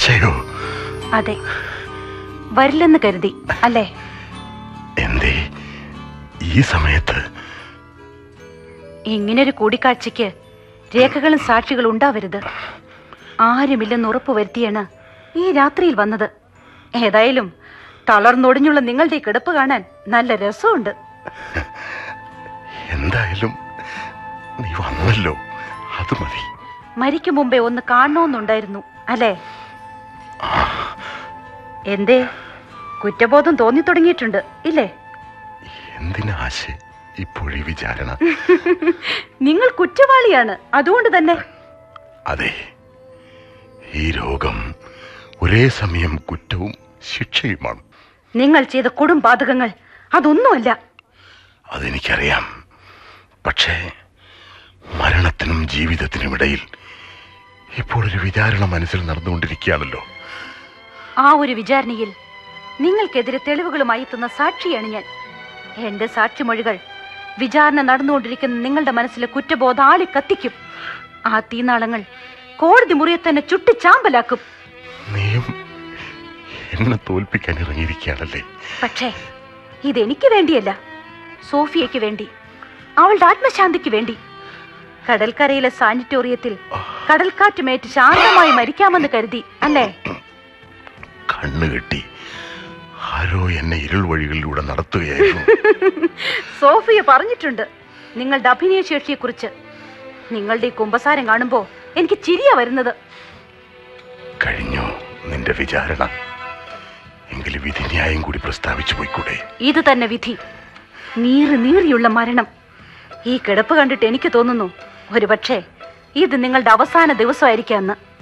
അച്ഛയോ അതെ വരില്ലെന്ന് കരുതി അല്ലേ എന്തേ ഈ സമയത്ത് ഇങ്ങനൊരു കൂടിക്കാഴ്ചയ്ക്ക് രേഖകളും സാക്ഷികളും ഉണ്ടാവരുത് ആരുമില്ലെന്ന് ഉറപ്പ് വരുത്തിയാണ് ഈ രാത്രിയിൽ വന്നത് ഏതായാലും തളർന്നൊടിഞ്ഞുള്ള നിങ്ങളുടെ ഈ കിടപ്പ് കാണാൻ നല്ല രസമുണ്ട് എന്തായാലും നീ വന്നല്ലോ അത് മതി മരിക്കും മുമ്പേ ഒന്ന് കാണണമെന്നുണ്ടായിരുന്നു അല്ലേ എന്തേ കുറ്റബോധം തോന്നി തുടങ്ങിയിട്ടുണ്ട് ഇല്ലേ എന്തിനാശ ഇപ്പോഴീ വിചാരണ നിങ്ങൾ കുറ്റവാളിയാണ് അതുകൊണ്ട് തന്നെ അതെ ഈ രോഗം ഒരേ സമയം കുറ്റവും ശിക്ഷയുമാണ് നിങ്ങൾ ചെയ്ത കൊടും പാതകങ്ങൾ അതൊന്നുമല്ല അതെനിക്കറിയാം പക്ഷേ മരണത്തിനും ജീവിതത്തിനും ഇടയിൽ ഇപ്പോൾ ഒരു വിചാരണ മനസ്സിൽ നടന്നുകൊണ്ടിരിക്കുകയാണല്ലോ ആ ഒരു വിചാരണയിൽ നിങ്ങൾക്കെതിരെ തെളിവുകളുമായി എത്തുന്ന സാക്ഷിയാണ് ഞാൻ എന്റെ സാക്ഷിമൊഴികൾ വിചാരണ നടന്നുകൊണ്ടിരിക്കുന്ന നിങ്ങളുടെ മനസ്സിലെ കുറ്റബോധം ആളി കത്തിക്കും ആ തീനാളങ്ങൾ കോടതി മുറിയെ തന്നെ ചുട്ടി ചാമ്പലാക്കും നീയും എന്നെ തോൽപ്പിക്കാൻ ഇറങ്ങിയിരിക്കുകയാണല്ലേ പക്ഷേ ഇതെനിക്ക് വേണ്ടിയല്ല സോഫിയയ്ക്ക് വേണ്ടി അവളുടെ ആത്മശാന്തിക്ക് വേണ്ടി കടൽക്കരയിലെ സാനിറ്റോറിയത്തിൽ കടൽക്കാറ്റുമേറ്റ് ശാന്തമായി മരിക്കാമെന്ന് കരുതി അല്ലേ കണ്ണു കെട്ടി ആരോ എന്നെ ഇരുൾ വഴികളിലൂടെ നടത്തുകയായിരുന്നു സോഫിയ പറഞ്ഞിട്ടുണ്ട് നിങ്ങളുടെ അഭിനയശേഷിയെക്കുറിച്ച് നിങ്ങളുടെ ഈ കുമ്പസാരം കാണുമ്പോ എനിക്ക് ചിരിയാ വരുന്നത് കഴിഞ്ഞു നിന്റെ വിചാരണ എങ്കിലും വിധിന്യായം കൂടി പ്രസ്താവിച്ചു പോയിക്കൂടെ ഇത് തന്നെ വിധി നീറി നീറിയുള്ള മരണം ഈ കിടപ്പ് കണ്ടിട്ട് എനിക്ക് തോന്നുന്നു ഒരുപക്ഷെ ഇത് നിങ്ങളുടെ അവസാന ദിവസമായിരിക്കാന്ന്